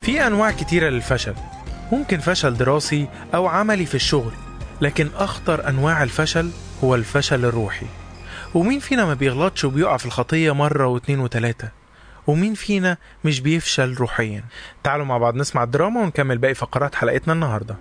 في أنواع كتيرة للفشل ممكن فشل دراسي أو عملي في الشغل لكن أخطر أنواع الفشل هو الفشل الروحي ومين فينا ما بيغلطش وبيقع في الخطية مرة واتنين وتلاتة ومين فينا مش بيفشل روحيا تعالوا مع بعض نسمع الدراما ونكمل باقي فقرات حلقتنا النهارده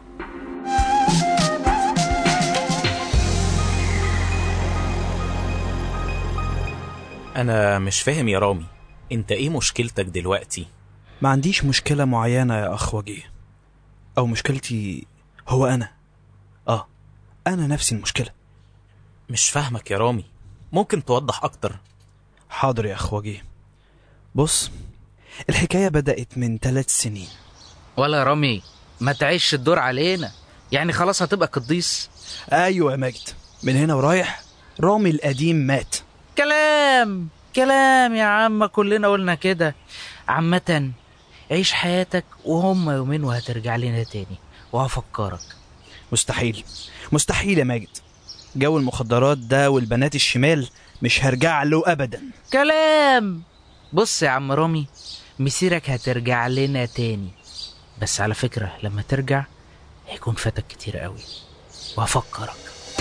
أنا مش فاهم يا رامي أنت إيه مشكلتك دلوقتي؟ ما عنديش مشكلة معينة يا أخ وجيه أو مشكلتي هو أنا آه أنا نفسي المشكلة مش فاهمك يا رامي ممكن توضح أكتر حاضر يا أخ وجيه بص الحكاية بدأت من ثلاث سنين ولا يا رامي ما تعيش الدور علينا يعني خلاص هتبقى قديس أيوة يا ماجد من هنا ورايح رامي القديم مات كلام كلام يا عم كلنا قلنا كده عامة عيش حياتك وهم يومين وهترجع لنا تاني وهفكرك مستحيل مستحيل يا ماجد جو المخدرات ده والبنات الشمال مش هرجع له أبدا كلام بص يا عم رامي مسيرك هترجع لنا تاني بس على فكرة لما ترجع هيكون فاتك كتير قوي وهفكرك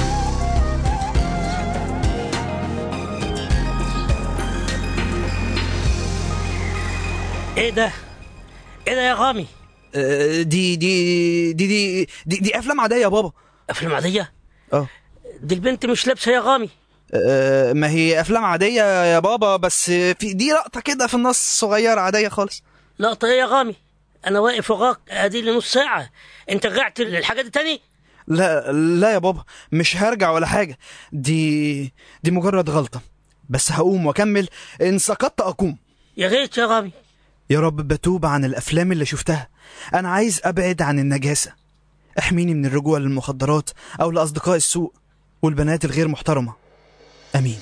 ايه ده ايه ده يا غامي آه، دي دي دي دي دي, دي أفلام عادية يا بابا افلام عاديه اه دي البنت مش لابسه يا غامي آه، ما هي أفلام عادية يا بابا بس في دي لقطة كده في النص صغيرة عادية خالص لقطه ايه يا غامي انا واقف وراك ادي لي نص ساعه انت رجعت للحاجه دي تاني لا لا يا بابا مش هرجع ولا حاجة دي دي مجرد غلطة بس هقوم واكمل ان سقطت اقوم يا ريت يا غامي يا رب بتوب عن الافلام اللي شفتها انا عايز ابعد عن النجاسة احميني من الرجوع للمخدرات او لاصدقاء السوء والبنات الغير محترمة امين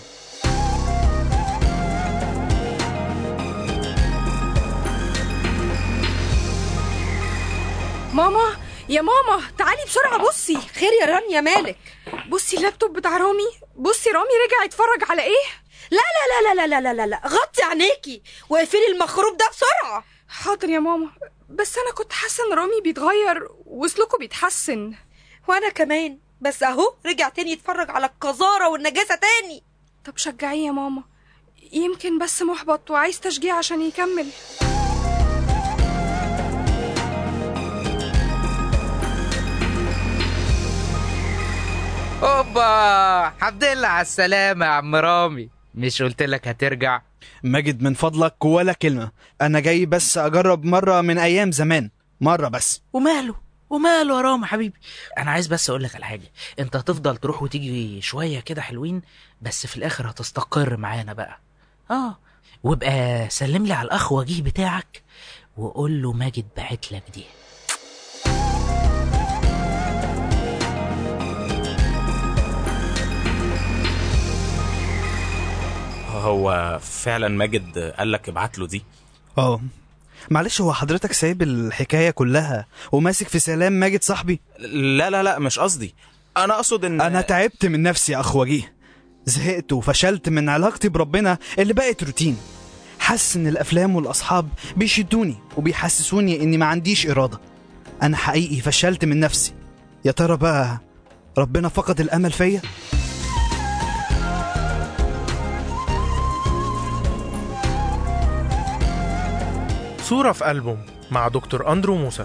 ماما يا ماما تعالي بسرعة بصي خير يا رانيا مالك بصي اللابتوب بتاع رامي بصي رامي رجع يتفرج على ايه لا لا لا لا لا لا لا لا غطي عينيكي واقفلي المخروب ده بسرعة حاضر يا ماما بس انا كنت حاسة ان رامي بيتغير وسلوكه بيتحسن وانا كمان بس اهو رجع تاني يتفرج على القذارة والنجاسة تاني طب شجعيه يا ماما يمكن بس محبط وعايز تشجيع عشان يكمل اوبا الحمد لله على السلامة يا عم رامي مش قلت لك هترجع ماجد من فضلك ولا كلمة انا جاي بس اجرب مرة من ايام زمان مرة بس وماله وماله يا رامي حبيبي انا عايز بس اقول لك على حاجه انت هتفضل تروح وتيجي شويه كده حلوين بس في الاخر هتستقر معانا بقى اه وابقى سلم لي على الاخ وجيه بتاعك وقول له ماجد بعت لك دي هو فعلا ماجد قال لك ابعت له دي اه معلش هو حضرتك سايب الحكاية كلها وماسك في سلام ماجد صاحبي لا لا لا مش قصدي أنا أقصد إن انا تعبت من نفسي يا اخ وجيه زهقت وفشلت من علاقتي بربنا اللي بقت روتين حاسس ان الافلام والاصحاب بيشدوني وبيحسسوني اني ما عنديش اراده انا حقيقي فشلت من نفسي يا ترى بقى ربنا فقد الامل فيا صورة في ألبوم مع دكتور أندرو موسى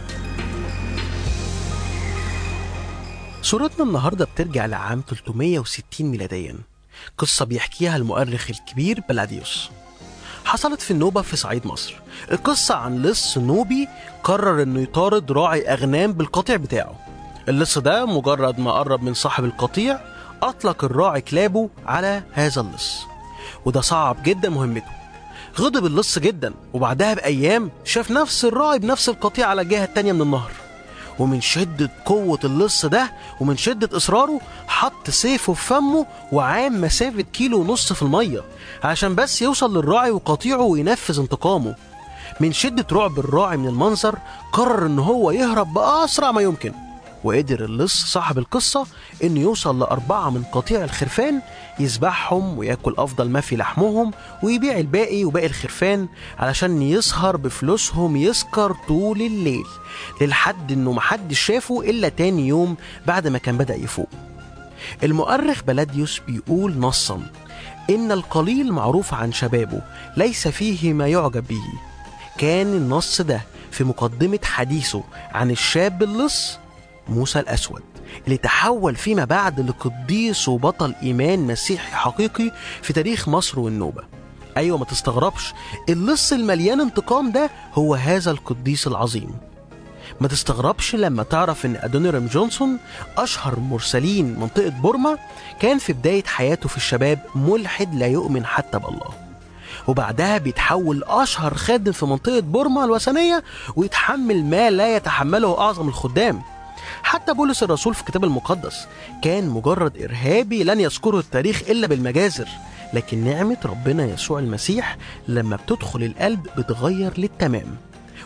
صورتنا النهاردة بترجع لعام 360 ميلاديا قصة بيحكيها المؤرخ الكبير بلاديوس حصلت في النوبة في صعيد مصر القصة عن لص نوبي قرر انه يطارد راعي اغنام بالقطيع بتاعه اللص ده مجرد ما قرب من صاحب القطيع اطلق الراعي كلابه على هذا اللص وده صعب جدا مهمته غضب اللص جدا وبعدها بأيام شاف نفس الراعي بنفس القطيع على الجهة التانية من النهر ومن شدة قوة اللص ده ومن شدة إصراره حط سيفه في فمه وعام مسافة كيلو ونص في المية عشان بس يوصل للراعي وقطيعه وينفذ انتقامه من شدة رعب الراعي من المنظر قرر إن هو يهرب بأسرع ما يمكن وقدر اللص صاحب القصة إنه يوصل لأربعة من قطيع الخرفان يذبحهم وياكل أفضل ما في لحمهم ويبيع الباقي وباقي الخرفان علشان يسهر بفلوسهم يسكر طول الليل للحد إنه محدش شافه إلا تاني يوم بعد ما كان بدأ يفوق المؤرخ بلاديوس بيقول نصا إن القليل معروف عن شبابه ليس فيه ما يعجب به كان النص ده في مقدمة حديثه عن الشاب اللص موسى الأسود اللي تحول فيما بعد لقديس وبطل إيمان مسيحي حقيقي في تاريخ مصر والنوبة أيوة ما تستغربش اللص المليان انتقام ده هو هذا القديس العظيم ما تستغربش لما تعرف ان ادونيرم جونسون اشهر مرسلين منطقه بورما كان في بدايه حياته في الشباب ملحد لا يؤمن حتى بالله وبعدها بيتحول اشهر خادم في منطقه بورما الوثنيه ويتحمل ما لا يتحمله اعظم الخدام حتى بولس الرسول في الكتاب المقدس كان مجرد ارهابي لن يذكره التاريخ الا بالمجازر لكن نعمه ربنا يسوع المسيح لما بتدخل القلب بتغير للتمام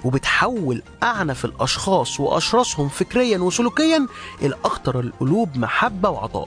وبتحول أعنف الأشخاص وأشراسهم فكريا وسلوكيا إلى أكتر القلوب محبة وعطاء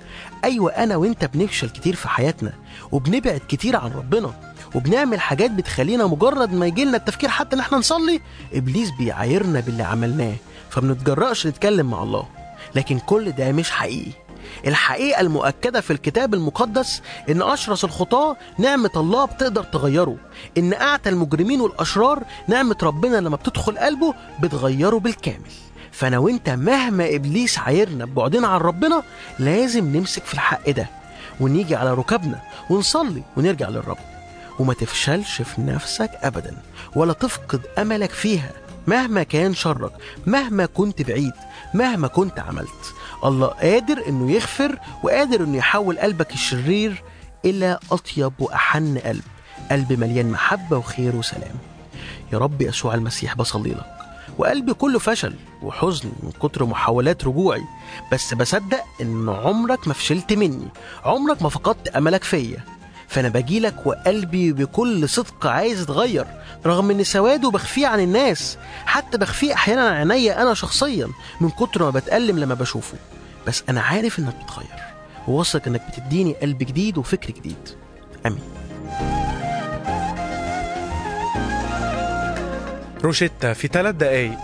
أيوة أنا وإنت بنفشل كتير في حياتنا وبنبعد كتير عن ربنا وبنعمل حاجات بتخلينا مجرد ما يجيلنا التفكير حتى إن إحنا نصلي إبليس بيعايرنا باللي عملناه فبنتجرأش نتكلم مع الله لكن كل ده مش حقيقي الحقيقة المؤكدة في الكتاب المقدس إن أشرس الخطاة نعمة الله بتقدر تغيره إن أعتى المجرمين والأشرار نعمة ربنا لما بتدخل قلبه بتغيره بالكامل فأنا وإنت مهما إبليس عايرنا ببعدنا عن ربنا لازم نمسك في الحق ده ونيجي على ركبنا ونصلي ونرجع للرب وما تفشلش في نفسك أبدا ولا تفقد أملك فيها مهما كان شرك مهما كنت بعيد مهما كنت عملت الله قادر انه يغفر وقادر انه يحول قلبك الشرير الى اطيب واحن قلب قلب مليان محبه وخير وسلام يا رب يسوع المسيح بصلي لك وقلبي كله فشل وحزن من كتر محاولات رجوعي بس بصدق ان عمرك ما فشلت مني عمرك ما فقدت املك فيا فانا باجيلك وقلبي بكل صدق عايز يتغير رغم ان سواده بخفيه عن الناس حتى بخفيه احيانا عن عينيا انا شخصيا من كتر ما بتألم لما بشوفه بس انا عارف انك بتغير وواثق انك بتديني قلب جديد وفكر جديد امين روشيتا في ثلاث دقايق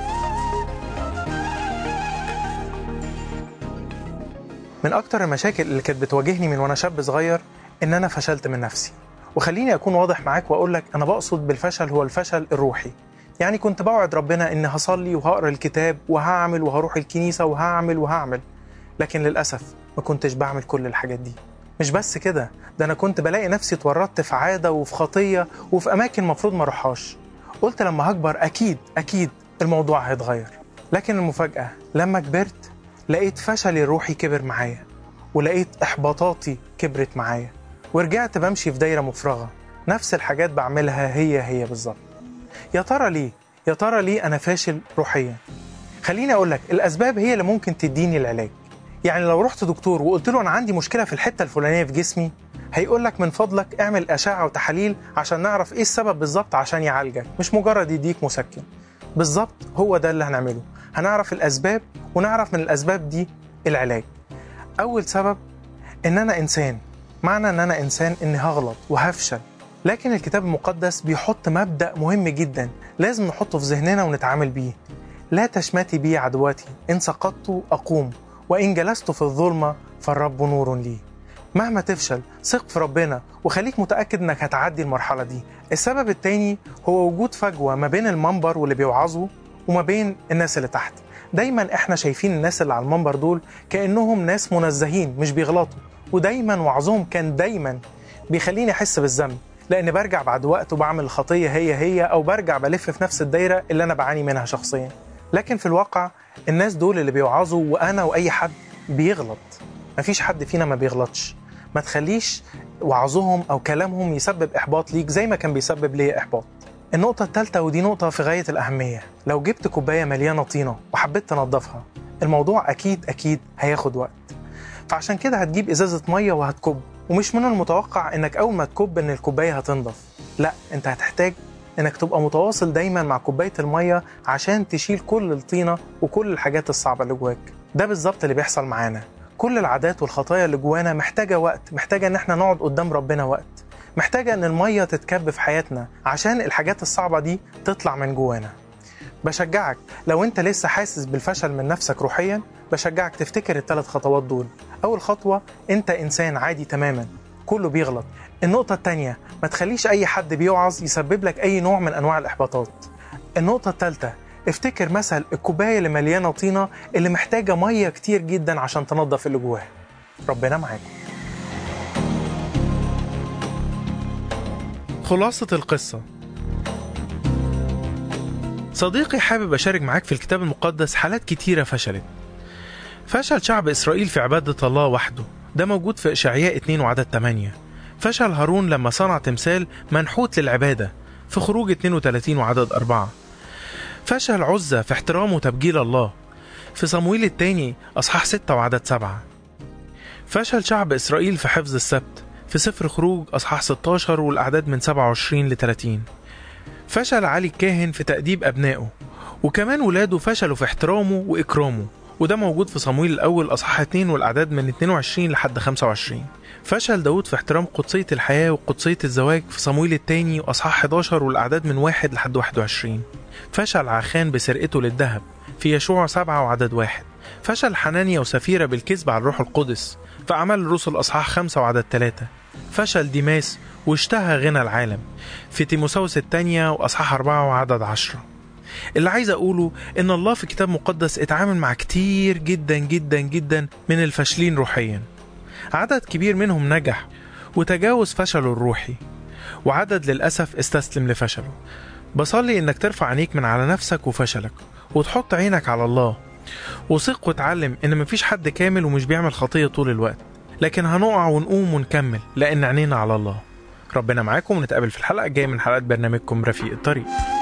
من أكتر المشاكل اللي كانت بتواجهني من وأنا شاب صغير إن أنا فشلت من نفسي وخليني أكون واضح معاك وأقول لك أنا بقصد بالفشل هو الفشل الروحي يعني كنت بوعد ربنا إني هصلي وهقرا الكتاب وهعمل وهروح الكنيسة وهعمل وهعمل لكن للأسف ما كنتش بعمل كل الحاجات دي مش بس كده ده أنا كنت بلاقي نفسي اتورطت في عادة وفي خطية وفي أماكن مفروض ما أروحهاش قلت لما هكبر أكيد أكيد الموضوع هيتغير لكن المفاجأة لما كبرت لقيت فشلي الروحي كبر معايا ولقيت إحباطاتي كبرت معايا ورجعت بمشي في دايرة مفرغة نفس الحاجات بعملها هي هي بالظبط يا ترى ليه يا ترى ليه أنا فاشل روحيا خليني أقول لك الأسباب هي اللي ممكن تديني العلاج يعني لو رحت دكتور وقلت له أنا عندي مشكلة في الحتة الفلانية في جسمي هيقول لك من فضلك اعمل أشعة وتحاليل عشان نعرف إيه السبب بالظبط عشان يعالجك مش مجرد يديك مسكن بالظبط هو ده اللي هنعمله هنعرف الأسباب ونعرف من الأسباب دي العلاج أول سبب إن أنا إنسان معنى إن أنا إنسان إني هغلط وهفشل لكن الكتاب المقدس بيحط مبدأ مهم جدا لازم نحطه في ذهننا ونتعامل بيه لا تشمتي بي عدواتي إن سقطت أقوم وإن جلست في الظلمة فالرب نور لي مهما تفشل ثق في ربنا وخليك متأكد إنك هتعدي المرحلة دي السبب التاني هو وجود فجوة ما بين المنبر واللي بيوعظوا وما بين الناس اللي تحت دايما احنا شايفين الناس اللي على المنبر دول كأنهم ناس منزهين مش بيغلطوا ودايما وعظهم كان دايما بيخليني احس بالذنب لان برجع بعد وقت وبعمل الخطيه هي هي او برجع بلف في نفس الدايره اللي انا بعاني منها شخصيا لكن في الواقع الناس دول اللي بيوعظوا وانا واي حد بيغلط مفيش حد فينا ما بيغلطش ما تخليش وعظهم او كلامهم يسبب احباط ليك زي ما كان بيسبب لي احباط النقطة الثالثة ودي نقطة في غاية الأهمية لو جبت كوباية مليانة طينة وحبيت تنظفها الموضوع أكيد أكيد هياخد وقت فعشان كده هتجيب إزازة مية وهتكب ومش من المتوقع إنك أول ما تكب إن الكوباية هتنضف لا أنت هتحتاج إنك تبقى متواصل دايما مع كوباية المية عشان تشيل كل الطينة وكل الحاجات الصعبة اللي جواك ده بالظبط اللي بيحصل معانا كل العادات والخطايا اللي جوانا محتاجة وقت محتاجة إن احنا نقعد قدام ربنا وقت محتاجة إن المية تتكب في حياتنا عشان الحاجات الصعبة دي تطلع من جوانا بشجعك لو انت لسه حاسس بالفشل من نفسك روحيا بشجعك تفتكر الثلاث خطوات دول اول خطوه انت انسان عادي تماما كله بيغلط النقطه الثانيه ما تخليش اي حد بيوعظ يسبب لك اي نوع من انواع الاحباطات النقطه الثالثه افتكر مثل الكوبايه اللي مليانه طينه اللي محتاجه ميه كتير جدا عشان تنظف اللي جواها ربنا معاكم خلاصة القصة صديقي حابب أشارك معاك في الكتاب المقدس حالات كتيرة فشلت فشل شعب إسرائيل في عبادة الله وحده ده موجود في إشعياء 2 وعدد 8 فشل هارون لما صنع تمثال منحوت للعبادة في خروج 32 وعدد 4 فشل عزة في احترام وتبجيل الله في صمويل الثاني أصحاح 6 وعدد 7 فشل شعب إسرائيل في حفظ السبت في سفر خروج أصحاح 16 والأعداد من 27 ل 30 فشل علي الكاهن في تأديب أبنائه وكمان ولاده فشلوا في احترامه وإكرامه وده موجود في صمويل الأول أصحاح 2 والأعداد من 22 لحد 25 فشل داود في احترام قدسية الحياة وقدسية الزواج في صمويل الثاني وأصحاح 11 والأعداد من 1 لحد 21 فشل عخان بسرقته للذهب في يشوع 7 وعدد 1 فشل حنانيا وسفيرة بالكذب على الروح القدس في أعمال الرسل أصحاح 5 وعدد 3 فشل ديماس واشتهى غنى العالم في تيموساوس الثانية وأصحاح أربعة وعدد عشرة اللي عايز أقوله إن الله في كتاب مقدس اتعامل مع كتير جدا جدا جدا من الفاشلين روحيا عدد كبير منهم نجح وتجاوز فشله الروحي وعدد للأسف استسلم لفشله بصلي إنك ترفع عينيك من على نفسك وفشلك وتحط عينك على الله وثق وتعلم إن مفيش حد كامل ومش بيعمل خطية طول الوقت لكن هنقع ونقوم ونكمل لأن عينينا على الله ربنا معاكم ونتقابل في الحلقة الجاية من حلقات برنامجكم رفيق الطريق